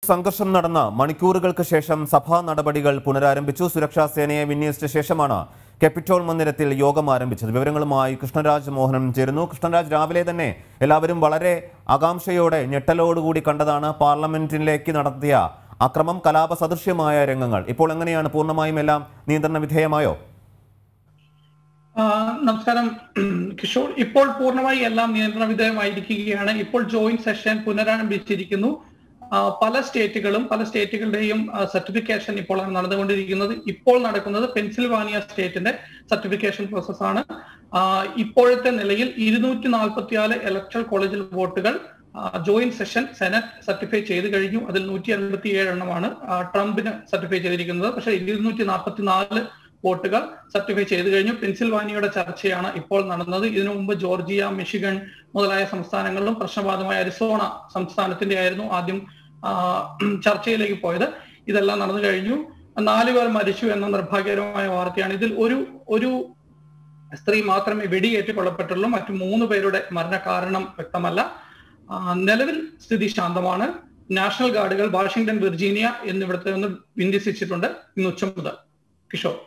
സംഘർഷം നടന്ന മണിക്കൂറുകൾക്ക് ശേഷം സഭാ നടപടികൾ പുനരാരംഭിച്ചു സുരക്ഷാ സേനയെ വിന്യസിച്ച ശേഷമാണ് കെപ്പിറ്റോൾ മന്ദിരത്തിൽ യോഗം ആരംഭിച്ചത് വിവരങ്ങളുമായി കൃഷ്ണരാജ് മോഹനൻ ചേരുന്നു കൃഷ്ണരാജ് രാവിലെ തന്നെ എല്ലാവരും വളരെ ആകാംക്ഷയോടെ ഞെട്ടലോടുകൂടി കണ്ടതാണ് പാർലമെന്റിലേക്ക് നടത്തിയ അക്രമം കലാപ സദൃശ്യമായ രംഗങ്ങൾ ഇപ്പോൾ എങ്ങനെയാണ് പൂർണ്ണമായും എല്ലാം നിയന്ത്രണ വിധേയമായോ ആ, നമസ്കാരം കിഷോർ ഇപ്പോൾ പൂർണ്ണമായി എല്ലാം നിയന്ത്രണ വിധേയമായിരിക്കുകയാണ് ഇപ്പോൾ ജോയിന്റ് സെഷൻ പുനരാരംഭിച്ചിരിക്കുന്നു ആ, പല സ്റ്റേറ്റുകളും പല സ്റ്റേറ്റുകളുടെയും സർട്ടിഫിക്കേഷൻ ഇപ്പോൾ നടന്നുകൊണ്ടിരിക്കുന്നത് ഇപ്പോൾ നടക്കുന്നത് പെൻസിൽവാനിയ സ്റ്റേറ്റിന്റെ സർട്ടിഫിക്കേഷൻ പ്രോസസ്സാണ് ആ, ഇപ്പോഴത്തെ നിലയിൽ ഇരുന്നൂറ്റി നാൽപ്പത്തിനാല് ഇലക്ട്രൽ കോളേജിൽ വോട്ടുകൾ ജോയിന്റ് സെഷൻ സെനറ്റ് സർട്ടിഫൈ ചെയ്ത് കഴിഞ്ഞു അതിൽ നൂറ്റി അൻപത്തി ഏഴ് എണ്ണമാണ് ആ, ട്രംപിന് സർട്ടിഫൈ ചെയ്തിരിക്കുന്നത് പക്ഷേ ഇരുന്നൂറ്റി നാൽപ്പത്തി നാല് വോട്ടുകൾ സർട്ടിഫൈ ചെയ്തു കഴിഞ്ഞു പെൻസിൽവാനിയയുടെ ചർച്ചയാണ് ഇപ്പോൾ നടന്നത് ഇതിനു മുമ്പ് ജോർജിയ മിഷിഗൺ മുതലായ സംസ്ഥാനങ്ങളിലും പ്രശ്നബാധമായ അരിസോണ സംസ്ഥാനത്തിന്റെ ആയിരുന്നു ആദ്യം ആ, ചർച്ചയിലേക്ക് പോയത് ഇതെല്ലാം നടന്നു കഴിഞ്ഞു നാല് പേർ മരിച്ചു എന്ന നിർഭാഗ്യകരമായ വാർത്തയാണ് ഇതിൽ ഒരു ഒരു സ്ത്രീ മാത്രമേ വെടിയേറ്റ് കൊല്ലപ്പെട്ടുള്ളൂ മറ്റു മൂന്ന് പേരുടെ മരണകാരണം വ്യക്തമല്ല ആ, നിലവിൽ സ്ഥിതി ശാന്തമാണ് നാഷണൽ ഗാർഡുകൾ വാഷിംഗ്ടൺ വിർജീനിയ എന്നിവിടത്തെ ഒന്ന് വിന്യസിച്ചിട്ടുണ്ട് ഇന്ന് ഉച്ച മുതൽ കിഷോർ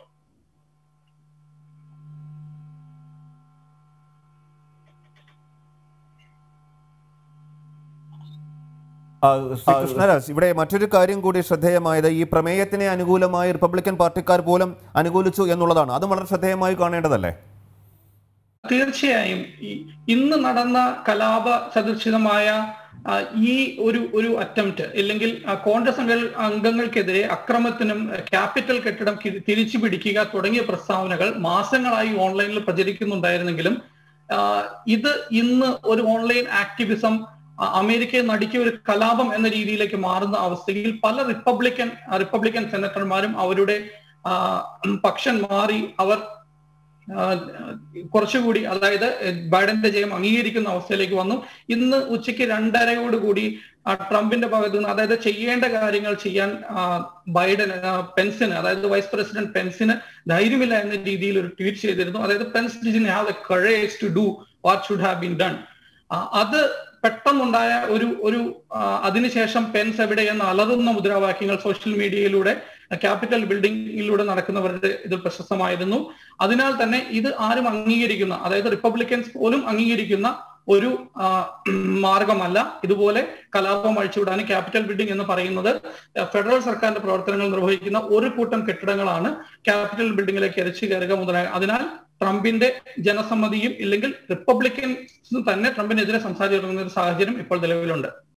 ആ, ശ്രീ കൃഷ്ണരാജ് ഇവിടെ മറ്റൊരു കാര്യം കൂടി ശ്രദ്ധേയമായത് ഈ പ്രമേയത്തിനെ അനുകൂലമായി റിപ്പബ്ലിക്കൻ പാർട്ടിക്കാർ പോലും അനുകൂലിച്ചു എന്നുള്ളതാണ് അതും വളരെ ശ്രദ്ധേയമായി കാണേണ്ടതല്ലേ തീർച്ചയായും ഈ- ഇന്ന് നടന്ന കലാപ സദൃശിതമായ ആ, ഈ ഒരു ഒരു അറ്റംപ്റ്റ് ഇല്ലെങ്കിൽ ആ, കോൺഗ്രസ് അംഗ അംഗങ്ങൾക്കെതിരെ അക്രമത്തിനും ക്യാപിറ്റൽ കെട്ടിടം കി- തിരിച്ചു പിടിക്കുക തുടങ്ങിയ പ്രസ്താവനകൾ മാസങ്ങളായി ഓൺലൈനിൽ പ്രചരിക്കുന്നുണ്ടായിരുന്നെങ്കിലും ആ, ഇത് ഇന്ന് ഒരു ഓൺലൈൻ ആക്ടിവിസം ആ, അമേരിക്കയെ നടുക്കിയ ഒരു കലാപം എന്ന രീതിയിലേക്ക് മാറുന്ന അവസ്ഥയിൽ പല റിപ്പബ്ലിക്കൻ ആ, റിപ്പബ്ലിക്കൻ സെനറ്റർമാരും അവരുടെ ആ, പക്ഷം മാറി അവർ ആ, കുറച്ചുകൂടി അതായത് ബൈഡന്റെ ജയം അംഗീകരിക്കുന്ന അവസ്ഥയിലേക്ക് വന്നു ഇന്ന് ഉച്ചയ്ക്ക് രണ്ടരയോടുകൂടി ആ, ട്രംപിന്റെ ഭാഗത്തു നിന്ന് അതായത് ചെയ്യേണ്ട കാര്യങ്ങൾ ചെയ്യാൻ ആ, ബൈഡൻ ആ, പെൻസിന് അതായത് വൈസ് പ്രസിഡന്റ് പെൻസിന് ധൈര്യമില്ല എന്ന രീതിയിൽ ഒരു ട്വീറ്റ് ചെയ്തിരുന്നു അതായത് പെൻസ് ഡിജിൻ have the courage to do what should have been done അത് പെട്ടെന്നുണ്ടായ ഒരു ഒരു ആ, അതിനുശേഷം പെൻസ് എവിടെ എന്ന് അലറുന്ന മുദ്രാവാക്യങ്ങൾ സോഷ്യൽ മീഡിയയിലൂടെ ക്യാപിറ്റൽ ബിൽഡിംഗിലൂടെ നടക്കുന്നവരുടെ ഇത് പ്രശസ്തമായിരുന്നു അതിനാൽ തന്നെ ഇത് ആരും അംഗീകരിക്കുന്ന അതായത് റിപ്പബ്ലിക്കൻസ് പോലും അംഗീകരിക്കുന്ന ഒരു ആ, മാർഗമല്ല ഇതുപോലെ കലാപം അഴിച്ചുവിടാൻ ക്യാപിറ്റൽ ബിൽഡിംഗ് എന്ന് പറയുന്നത് ഫെഡറൽ സർക്കാരിന്റെ പ്രവർത്തനങ്ങൾ നിർവഹിക്കുന്ന ഒരു കൂട്ടം കെട്ടിടങ്ങളാണ് ക്യാപിറ്റൽ ബിൽഡിംഗിലേക്ക് എരച്ചു കയറുക മുതലായ അതിനാൽ ട്രംപിന്റെ ജനസമ്മതിയും ഇല്ലെങ്കിൽ റിപ്പബ്ലിക്കൻസ് തന്നെ ട്രംപിനെതിരെ സംസാരിച്ചിരുന്ന ഒരു സാഹചര്യം ഇപ്പോൾ നിലവിലുണ്ട്